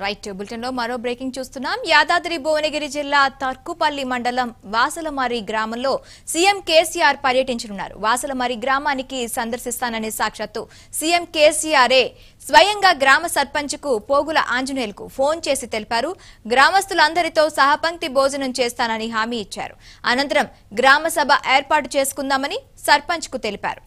right bulletin లో మరో breaking చూస్తున్నాం యాదాద్రి భువనగిరి జిల్లా తర్కుపల్లి మండలం వాసలమారి గ్రామంలో సీఎం కేసీఆర్ పర్యటించనున్నారు వాసలమారి గ్రామానికి సందర్శిస్తానని సాక్షాత్తు సీఎం కేసీఆరే స్వయంగా గ్రామ సర్పంచ్ కు పోగుల ఆంజనేయులకు ఫోన్ చేసి తెలిపారు గ్రామస్తులందరితో సహపంక్తి భోజనం చేస్తానని హామీ ఇచ్చారు అనంతరం గ్రామ సభ ఏర్పాటు చేసుకుందామని సర్పంచ్ కు తెలిపారు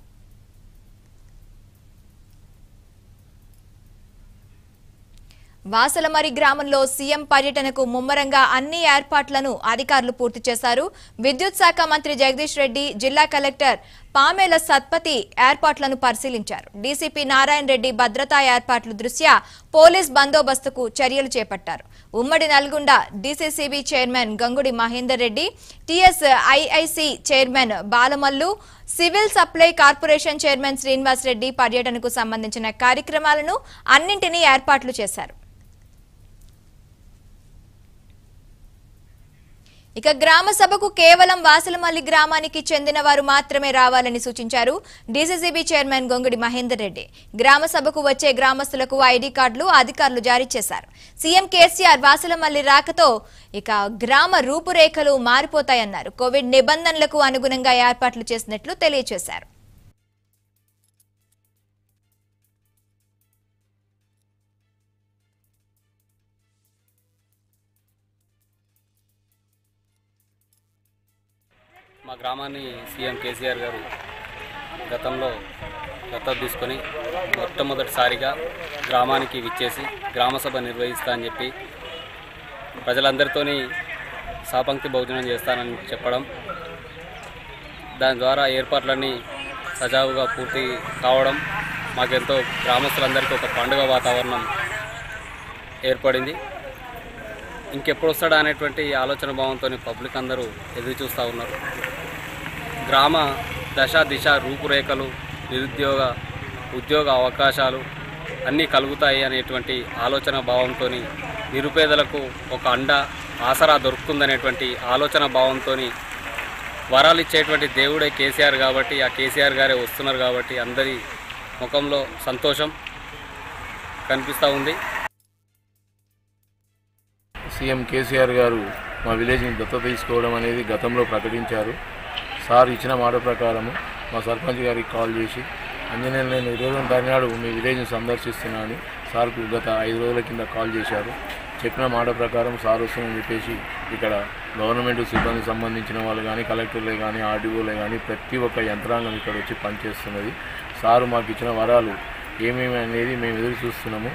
వాసలమరి గ్రామంలో సీఎం పర్యటనకు ముమ్మరంగా అన్ని ఏర్పాట్లను అధికారులు పూర్తి చేశారు విద్యుత్ శాఖ మంత్రి జగదీష్ రెడ్డి జిల్లా కలెక్టర్ పామేల సత్పతి ఏర్పాట్లను పరిశీలించారు డీసీపీ నారాయణ రెడ్డి భద్రతా ఏర్పాట్ల దృష్ట్యా పోలీస్ బందోబస్తుకు చర్యలు చేపట్టారు ఉమ్మడి Nalgonda DCCB chairman Gangudi Mahender Reddy TS IIC chairman Balamallu civil supply corporation chairman Srinivas Reddy పర్యటనకు సంబంధించిన కార్యక్రమాలను అన్నింటినీ ఏర్పాట్లు చేశారు ఇక గ్రామ సభకు కేవలం వాసలమల్లి గ్రామానికి చెందిన వారు మాత్రమే రావాలని సూచించారు డీసీసీబీ చైర్మన్ గొంగుడి మహేందర్ రెడ్డి గ్రామ సభకు వచ్చే గ్రామస్తులకు ఐడీ కార్డులు అధికారులు జారీ చేశారు సీఎం కేసీఆర్ వాసలమల్లి రాకతో ఇక గ్రామ రూపురేఖలు మారిపోతాయన్నారు కోవిడ్ నిబంధనలకు అనుగుణంగా ఏర్పాట్లు చేసినట్లు తెలియజేశారు మా గ్రామాన్ని సీఎం కేసీఆర్ గారు గతంలో దత్తత తీసుకొని మొట్టమొదటిసారిగా గ్రామానికి విచ్చేసి గ్రామసభ నిర్వహిస్తా అని చెప్పి ప్రజలందరితోని సాపంక్తి భోజనం చేస్తానని చెప్పడం దాని ద్వారా ఏర్పాట్లన్నీ సజావుగా పూర్తి కావడం మాకెంతో గ్రామస్తులందరికీ ఒక పండుగ వాతావరణం ఏర్పడింది ఇంకెప్పుడు వస్తాడా అనేటువంటి ఆలోచన భావంతో పబ్లిక్ అందరూ ఎదురు చూస్తూ ఉన్నారు గ్రామ దశ దిశ రూపురేఖలు నిరుద్యోగ ఉద్యోగ అవకాశాలు అన్నీ కలుగుతాయి అనేటువంటి ఆలోచన భావంతో నిరుపేదలకు ఒక అండ ఆసరా దొరుకుతుందనేటువంటి ఆలోచన భావంతో వరాలు ఇచ్చేటువంటి దేవుడే కేసీఆర్ కాబట్టి ఆ కేసీఆర్ గారే వస్తున్నారు కాబట్టి అందరి ముఖంలో సంతోషం కనిపిస్తూ ఉంది సీఎం కేసీఆర్ గారు మా విలేజ్ని దత్తత తీసుకోవడం అనేది గతంలో ప్రకటించారు సార్ ఇచ్చిన మాట ప్రకారము మా సర్పంచ్ గారికి కాల్ చేసి అంజనేయులు నేను ఇరవై రెండు తారీఖు నాడు మీ విలేజ్ని సందర్శిస్తున్నాను సార్కు గత ఐదు రోజుల కింద కాల్ చేశారు చెప్పిన మాట ప్రకారం సార్ వస్తుందని చెప్పేసి ఇక్కడ గవర్నమెంట్ సిబ్బందికి సంబంధించిన వాళ్ళు కానీ కలెక్టర్లే కానీ ఆర్డీఓలే కానీ ప్రతి ఒక్క యంత్రాంగం ఇక్కడ వచ్చి పనిచేస్తున్నది సారు మాకు ఇచ్చిన వరాలు ఏమేమి అనేది మేము ఎదురు చూస్తున్నాము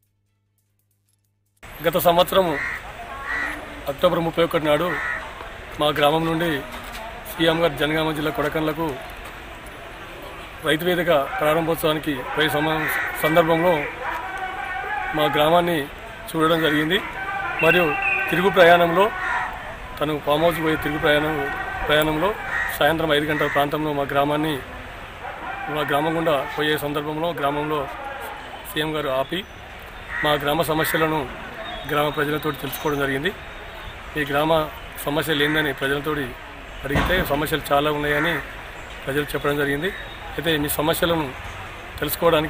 గత సంవత్సరం అక్టోబర్ ముప్పై ఒకటి నాడు మా గ్రామం నుండి సీఎం గారు జనగామ జిల్లా కొడకన్లకు రైతు వేదిక ప్రారంభోత్సవానికి పోయే సమ- సందర్భంలో మా గ్రామాన్ని చూడడం జరిగింది మరియు తిరుగు ప్రయాణంలో తను ఫామ్ హౌస్ పోయే తిరుగు ప్రయాణం ప్రయాణంలో సాయంత్రం ఐదు గంటల ప్రాంతంలో మా గ్రామాన్ని మా గ్రామం గుండా పోయే సందర్భంలో గ్రామంలో సీఎం గారు ఆపి మా గ్రామ సమస్యలను గ్రామ ప్రజలతో తెలుసుకోవడం జరిగింది ఈ గ్రామ సమస్యలు ఏందని ప్రజలతో అడిగితే సమస్యలు చాలా ఉన్నాయని ప్రజలు చెప్పడం జరిగింది అయితే మీ సమస్యలను తెలుసుకోవడానికి